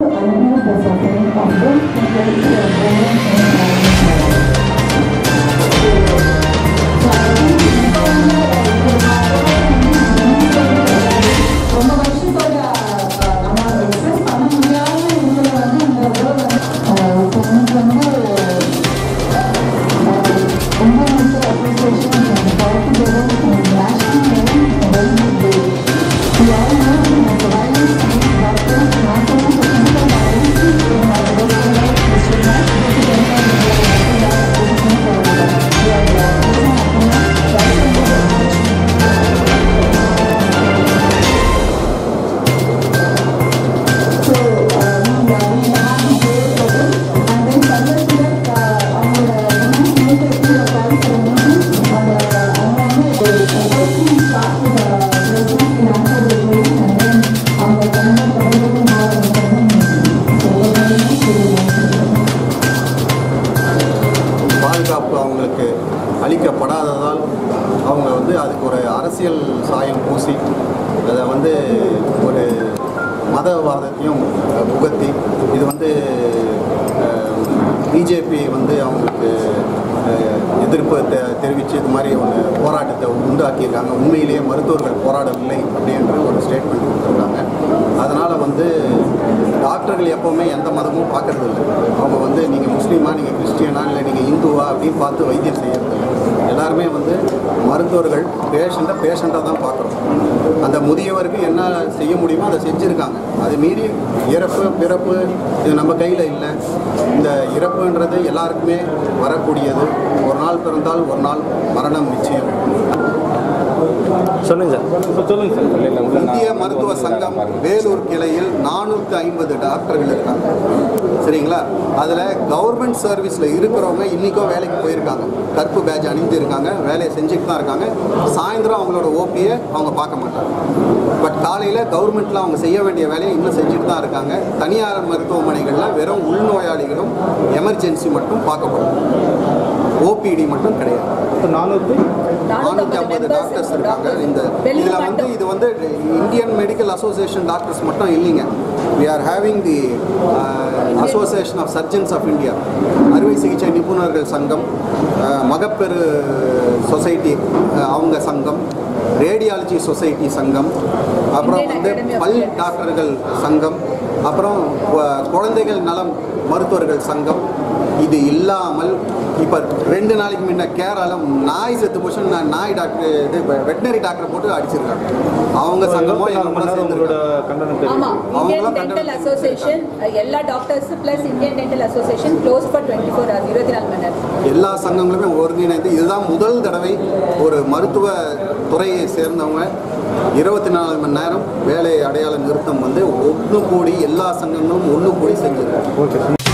alleviate the suffering of those people who are born in violent ரொம்ப வருஷத்தோட அஹ், நம்ம express பண்ண முடியாத இதில் வந்து இந்த வேர்ட் வந்து அஹ், இப்போ இன்னைக்கு வந்து Indian association foundation national wellness day We all know that the violence against doctors, not only for clinical violence, in our local life, we should not be dependent on the position for the So, uh, we are we have to pay for this and then சந்தர்ப்பத்தில் அவங்களோட நேற்று எப்படி கால் பண்ணி அந்த அவங்க வந்து start president in answer and then அவங்க கண்ணை தொடர்பு மாறுறது பாதுகாப்பு அவங்களுக்கு அளிக்கப்படாததால் அவங்க வந்து அதுக்கு ஒரு அரசியல் சாயம் பூசி அதை வந்து ஒரு மதவாதத்தையும் அஹ், புகத்தி இது வந்து பிஜேபி வந்து அவங்களுக்கு அஹ், எதிர்ப்பு தெ தெரிவித்து இது மாதிரி ஒரு போராட்டத்தை உண்டாக்கியிருக்காங்க உண்மையிலேயே மருத்துவர்கள் போராடவில்லை அப்படின்ற ஒரு ஸ்டேட்மெண்ட் கொடுத்துருக்காங்க அதனால் வந்து டாக்டர்கள் எப்போவுமே எந்த மதமும் பார்க்கறது இல்லை அவங்க வந்து நீங்கள் முஸ்லீமா நீங்கள் கிறிஸ்டியனா இல்லை நீங்கள் இந்துவா அப்படின்னு பார்த்து வைத்தியம் செய்யறது இல்லை எல்லாருமே வந்து மருத்துவர்கள் பேஷண்ட்டை பேஷண்ட்டாக தான் பார்க்குறோம் அந்த முதியவருக்கு என்ன செய்ய முடியுமோ அதை செஞ்சுருக்காங்க அது மீறி இறப்பு பிறப்பு இது நம்ம கையில் இல்லை இந்த இறப்புன்றது எல்லாருக்குமே வரக்கூடியது ஒரு நாள் பிறந்தால் ஒரு நாள் மரணம் நிச்சயம் சொல்லுங்க சார் இப்போ சொல்லுங்க சார் இல்லை இல்லை உள்ள நான் இந்திய வந்து மருத்துவ வந்து சங்கம் பாருங்க. வேலூர் கிளையில் நானூற்றி ஐம்பது டாக்டர்கள் இருக்காங்க சரிங்களா அதில் கவர்மெண்ட் சர்வீஸில் இருக்கிறவங்க இன்றைக்கும் வேலைக்கு போயிருக்காங்க கருப்பு பேட்ச் அணிந்திருக்காங்க வேலையை செஞ்சுட்டு தான் இருக்காங்க சாயந்தரம் அவங்களோட ஓபியை அவங்க பார்க்க மாட்டாங்க பட் காலையில் கவர்மெண்ட்டில் அவங்க செய்ய வேண்டிய வேலையை இன்னும் செஞ்சுட்டு தான் இருக்காங்க தனியார் மருத்துவமனைகளில் வெறும் உள்நோயாளிகளும் எமர்ஜென்சி மட்டும் பார்க்கப்படும் ஓபிடி மட்டும் கிடையாது இப்போ நானூற்றி நானூற்றி ஐம்பது டாக்டர்ஸ் இருக்காங்க இந்த இதில் வந்து இது வந்து இந்தியன் மெடிக்கல் அசோசியேஷன் டாக்டர்ஸ் மட்டும் இல்லைங்க we are having the association of surgeons of India அறுவை சிகிச்சை நிபுணர்கள் சங்கம் அஹ், மகப்பேறு சொசைட்டி அஹ், அவங்க சங்கம் ரேடியாலஜி சொசைட்டி சங்கம் அப்புறம் வந்து பல் டாக்டர்கள் சங்கம் அப்புறம் அஹ், குழந்தைகள் நலம் மருத்துவர்கள் சங்கம் இது இல்லாமல் இப்போ ரெண்டு நாளைக்கு முன்ன கேரளம் நாய் செத்து போச்சு நான் நாய் டாக்டர் இது வெட்டினரி டாக்டர் போட்டு அடிச்சிருக்காங்க அவங்க சங்கமும் எங்க கூட உங்களோட சேர்ந்துருக்காங்க கண்டனம் ஆமா தெரியும் அவங்களாம் இந்தியன் கண்டனம் டென்டல் அசோசியேஷன் எல்லா doctors plus Indian dental association close for twenty four hours இருபத்தி நாலு மணி நேரம் எல்லா சங்கங்களுமே ஒருங்கிணைந்து இதுதான் முதல் தடவை ஒரு மருத்துவ துறையை சேர்ந்தவங்க இருபத்தி நாலு மணி நேரம் வேலை அடையாள நிறுத்தம் வந்து ஒன்று கூடி எல்லா சங்கங்களும் ஒன்று கூடி செஞ்சிருக்காங்க ஓகே